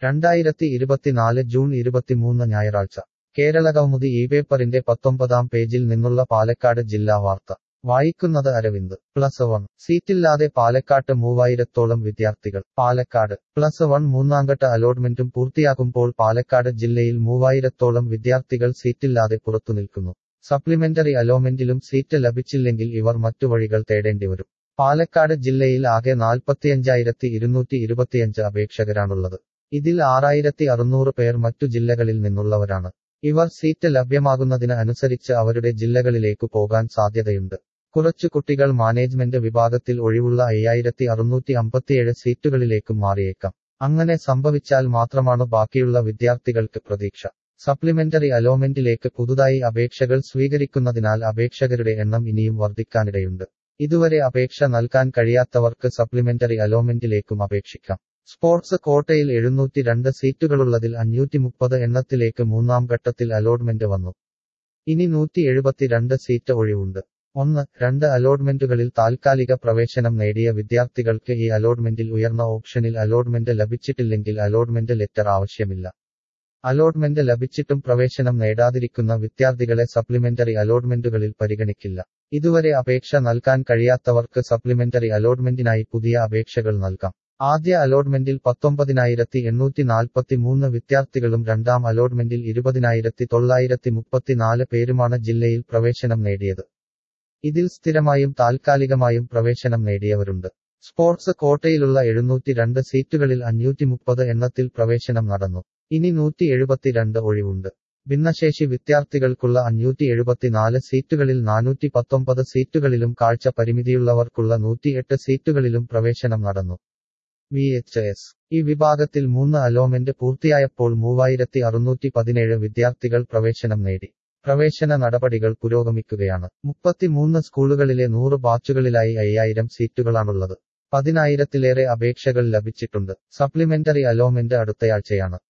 രണ്ടായിരത്തി ഇരുപത്തിനാല് ജൂൺ ഇരുപത്തിമൂന്ന് ഞായറാഴ്ച കേരള കൗമുദി ഈ പേപ്പറിന്റെ പത്തൊമ്പതാം പേജിൽ നിന്നുള്ള പാലക്കാട് ജില്ലാ വാർത്ത വായിക്കുന്നത് അരവിന്ദ് പ്ലസ് വൺ സീറ്റില്ലാതെ പാലക്കാട്ട് മൂവായിരത്തോളം വിദ്യാർത്ഥികൾ പാലക്കാട് പ്ലസ് വൺ മൂന്നാംഘട്ട അലോട്ട്മെന്റും പൂർത്തിയാക്കുമ്പോൾ പാലക്കാട് ജില്ലയിൽ മൂവായിരത്തോളം വിദ്യാർത്ഥികൾ സീറ്റില്ലാതെ പുറത്തുനിൽക്കുന്നു സപ്ലിമെന്ററി അലോട്ട്മെന്റിലും സീറ്റ് ലഭിച്ചില്ലെങ്കിൽ ഇവർ മറ്റു വഴികൾ തേടേണ്ടിവരും പാലക്കാട് ജില്ലയിൽ ആകെ നാൽപ്പത്തിയഞ്ചായിരത്തി ഇരുന്നൂറ്റി ഇരുപത്തിയഞ്ച് അപേക്ഷകരാണുള്ളത് ഇതിൽ ആറായിരത്തി അറുന്നൂറ് പേർ മറ്റു ജില്ലകളിൽ നിന്നുള്ളവരാണ് ഇവർ സീറ്റ് ലഭ്യമാകുന്നതിന് അനുസരിച്ച് അവരുടെ ജില്ലകളിലേക്കു പോകാൻ സാധ്യതയുണ്ട് കുറച്ചു കുട്ടികൾ മാനേജ്മെന്റ് വിഭാഗത്തിൽ ഒഴിവുള്ള അയ്യായിരത്തി അറുന്നൂറ്റി അമ്പത്തിയേഴ് സീറ്റുകളിലേക്കും മാറിയേക്കാം അങ്ങനെ സംഭവിച്ചാൽ മാത്രമാണ് ബാക്കിയുള്ള വിദ്യാർത്ഥികൾക്ക് പ്രതീക്ഷ സപ്ലിമെന്ററി അലോമെന്റിലേക്ക് പുതുതായി അപേക്ഷകൾ സ്വീകരിക്കുന്നതിനാൽ അപേക്ഷകരുടെ എണ്ണം ഇനിയും വർദ്ധിക്കാനിടയുണ്ട് ഇതുവരെ അപേക്ഷ നൽകാൻ കഴിയാത്തവർക്ക് സപ്ലിമെന്ററി അലോമെന്റിലേക്കും അപേക്ഷിക്കാം സ്പോർട്സ് കോട്ടയിൽ എഴുന്നൂറ്റി രണ്ട് സീറ്റുകളുള്ളതിൽ അഞ്ഞൂറ്റി മുപ്പത് എണ്ണത്തിലേക്ക് മൂന്നാം ഘട്ടത്തിൽ അലോട്ട്മെന്റ് വന്നു ഇനി നൂറ്റി എഴുപത്തിരണ്ട് സീറ്റ് ഒഴിവുണ്ട് ഒന്ന് രണ്ട് അലോട്ട്മെന്റുകളിൽ താൽക്കാലിക പ്രവേശനം നേടിയ വിദ്യാർത്ഥികൾക്ക് ഈ അലോട്ട്മെന്റിൽ ഉയർന്ന ഓപ്ഷനിൽ അലോട്ട്മെന്റ് ലഭിച്ചിട്ടില്ലെങ്കിൽ അലോട്ട്മെന്റ് ലെറ്റർ ആവശ്യമില്ല അലോട്ട്മെന്റ് ലഭിച്ചിട്ടും പ്രവേശനം നേടാതിരിക്കുന്ന വിദ്യാർത്ഥികളെ സപ്ലിമെന്ററി അലോട്ട്മെന്റുകളിൽ പരിഗണിക്കില്ല ഇതുവരെ അപേക്ഷ നൽകാൻ കഴിയാത്തവർക്ക് സപ്ലിമെന്ററി അലോട്ട്മെന്റിനായി പുതിയ അപേക്ഷകൾ നൽകാം ആദ്യ അലോട്ട്മെന്റിൽ പത്തൊമ്പതിനായിരത്തി എണ്ണൂറ്റി നാൽപ്പത്തി മൂന്ന് വിദ്യാർത്ഥികളും രണ്ടാം അലോട്ട്മെന്റിൽ ഇരുപതിനായിരത്തി തൊള്ളായിരത്തി മുപ്പത്തിനാല് പേരുമാണ് ജില്ലയിൽ പ്രവേശനം നേടിയത് ഇതിൽ സ്ഥിരമായും താൽക്കാലികമായും പ്രവേശനം നേടിയവരുണ്ട് സ്പോർട്സ് കോട്ടയിലുള്ള എഴുന്നൂറ്റി രണ്ട് സീറ്റുകളിൽ അഞ്ഞൂറ്റി മുപ്പത് എണ്ണത്തിൽ പ്രവേശനം നടന്നു ഇനി നൂറ്റി എഴുപത്തിരണ്ട് ഒഴിവുണ്ട് ഭിന്നശേഷി വിദ്യാർത്ഥികൾക്കുള്ള അഞ്ഞൂറ്റി എഴുപത്തിനാല് സീറ്റുകളിൽ നാനൂറ്റി പത്തൊമ്പത് സീറ്റുകളിലും കാഴ്ച പരിമിതിയുള്ളവർക്കുള്ള നൂറ്റിയെട്ട് സീറ്റുകളിലും പ്രവേശനം നടന്നു വി എച്ച് എസ് ഈ വിഭാഗത്തിൽ മൂന്ന് അലോമെന്റ് പൂർത്തിയായപ്പോൾ മൂവായിരത്തി അറുന്നൂറ്റി പതിനേഴ് വിദ്യാർത്ഥികൾ പ്രവേശനം നേടി പ്രവേശന നടപടികൾ പുരോഗമിക്കുകയാണ് മുപ്പത്തിമൂന്ന് സ്കൂളുകളിലെ നൂറ് ബാച്ചുകളിലായി അയ്യായിരം സീറ്റുകളാണുള്ളത് പതിനായിരത്തിലേറെ അപേക്ഷകൾ ലഭിച്ചിട്ടുണ്ട് സപ്ലിമെന്ററി അലോമെന്റ് അടുത്തയാഴ്ചയാണ്